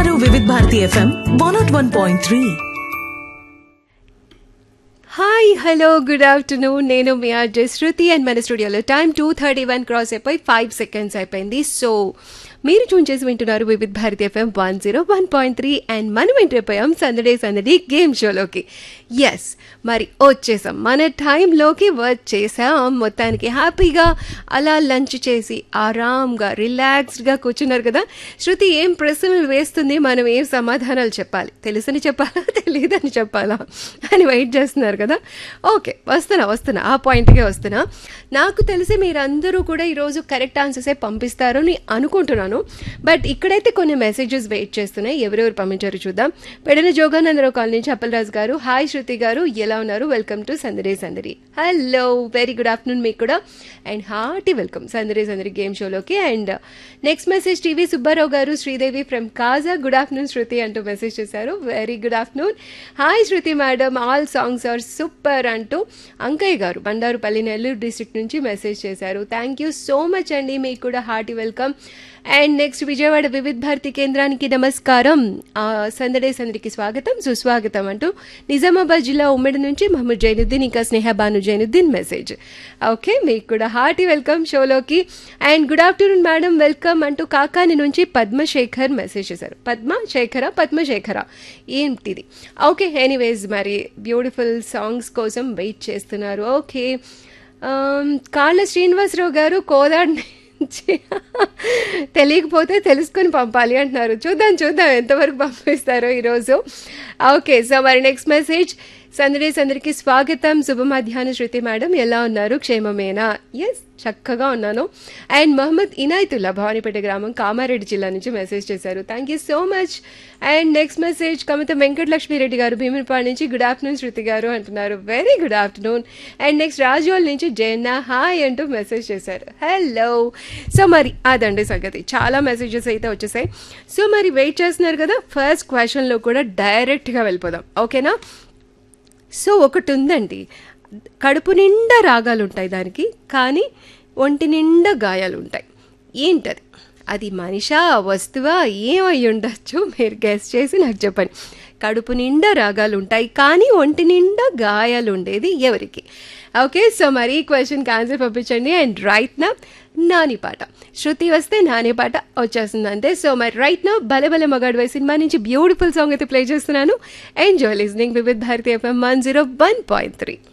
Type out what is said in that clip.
వింటున్నారు Vividh Bharati FM one nought one point three hi hello good afternoon నేను మీ RJ Shruti and మన స్టూడియోలో time two thirty one cross అయిపోయి ఫైవ్ సెకండ్స్ అయిపోయింది సో మీరు చూన్ చేసి వింటున్నారు Vividh Bharati FM one zero one point three and మనం ఎంటర్ సందడే సందడి గేమ్ షోలోకి ఎస్ మరి వచ్చేసాం మన టైంలోకి వర్క్ చేసాం మొత్తానికి హ్యాపీగా అలా లంచ్ చేసి ఆరామ్గా రిలాక్స్డ్గా కూర్చున్నారు కదా శృతి ఏం ప్రశ్నలు వేస్తుంది మనం ఏం సమాధానాలు చెప్పాలి తెలుసని చెప్పాలా తెలియదని చెప్పాలా అని వెయిట్ చేస్తున్నారు కదా ఓకే వస్తున్నా వస్తున్నా ఆ పాయింట్కే వస్తున్నా నాకు తెలిసి మీరందరూ కూడా ఈరోజు కరెక్ట్ ఆన్సర్సే పంపిస్తారు అని అనుకుంటున్నాను బట్ ఇక్కడైతే కొన్ని మెసేజెస్ వెయిట్ చేస్తున్నాయి ఎవరెవరు పంపించారు చూద్దాం పెడన జోగానందరావు కాలనీ నుంచి అప్పలరాజు గారు హాయ్ శృతి గారు ఎలా ఉన్నారు వెల్కమ్ టు సందడే సందడి హలో వెరీ గుడ్ ఆఫ్టర్నూన్ మీకు కూడా అండ్ హార్టీ వెల్కమ్ సందడే సందడి గేమ్ షోలోకి and next message TV Subbarao garu Sridevi from Kaza good afternoon Shruti అంటూ మెసేజ్ చేశారు very good afternoon hi Shruti madam all songs are super అంటూ అంకయ్య గారు బండారుపల్లి నెల్లూరు డిస్ట్రిక్ట్ నుంచి మెసేజ్ చేశారు థ్యాంక్ యూ సో మచ్ అండి మీకు కూడా hearty welcome and next Vijayawada Vividh Bharati కేంద్రానికి నమస్కారం ఆ, సందడే సందడికి స్వాగతం సుస్వాగతం అంటూ నిజామాబాద్ జిల్లా ఉమ్మడి నుంచి మహమ్మద్ జైనుద్దీన్ ఇంకా స్నేహ బాను జైనుద్దీన్ మెసేజ్ ఓకే మీకు కూడా హార్టీ వెల్కమ్ షోలోకి and good afternoon madam welcome అంటూ కాకాని నుంచి పద్మశేఖర్ మెసేజ్ చేశారు పద్మశేఖర పద్మశేఖర ఏంటిది ఓకే ఎనీవేస్ మరి బ్యూటిఫుల్ సాంగ్స్ కోసం వెయిట్ చేస్తున్నారు ఓకే కాళ్ళ శ్రీనివాసరావు గారు కోదాడ్ నుంచి తెలియకపోతే తెలుసుకొని పంపాలి అంటున్నారు చూద్దాం చూద్దాం ఎంతవరకు పంపిస్తారో ఈరోజు ఓకే సో మరి నెక్స్ట్ మెసేజ్ సందడి సందడికి స్వాగతం శుభ మధ్యాహ్న శృతి మేడం ఎలా ఉన్నారు క్షేమమేనా ఎస్ చక్కగా ఉన్నాను అండ్ మహమ్మద్ ఇనాయతుల్లా భవానీపేట గ్రామం కామారెడ్డి జిల్లా నుంచి మెసేజ్ చేశారు thank you so much and next message Kamitha Venkatalakshmireddy garu Bhimunipadu నుంచి గుడ్ ఆఫ్టర్నూన్ శృతి గారు అంటున్నారు very good afternoon and next Rajol నుంచి జయన్న హాయ్ అంటూ మెసేజ్ చేశారు హలో సో మరి అదండి సంగతి చాలా మెసేజెస్ అయితే వచ్చేసాయి సో మరి వెయిట్ చేస్తున్నారు కదా ఫస్ట్ క్వశ్చన్లో కూడా డైరెక్ట్గా వెళ్ళిపోదాం ఓకేనా సో ఒకటి ఉందండి కడుపు నిండా రాగాలు ఉంటాయి దానికి కానీ ఒంటి నిండా గాయాలు ఉంటాయి ఏంటది అది మనిషా వస్తువా ఏమై ఉండొచ్చు మీరు గెస్ట్ చేసి నాకు చెప్పండి కడుపు నిండా రాగాలు ఉంటాయి కానీ ఒంటి నిండా గాయాలు ఉండేది ఎవరికి ఓకే సో మరి ఈ క్వశ్చన్కి ఆన్సర్ పంపించండి అండ్ రైట్ నా నాని పాట శృతి వస్తే నాని పాట వచ్చేస్తుంది అంతే సో మరి రైట్ నా భలే భలే మగాడు సినిమా నుంచి బ్యూటిఫుల్ సాంగ్ అయితే ప్లే చేస్తున్నాను enjoy listening Vividh Bharati FM one zero one point three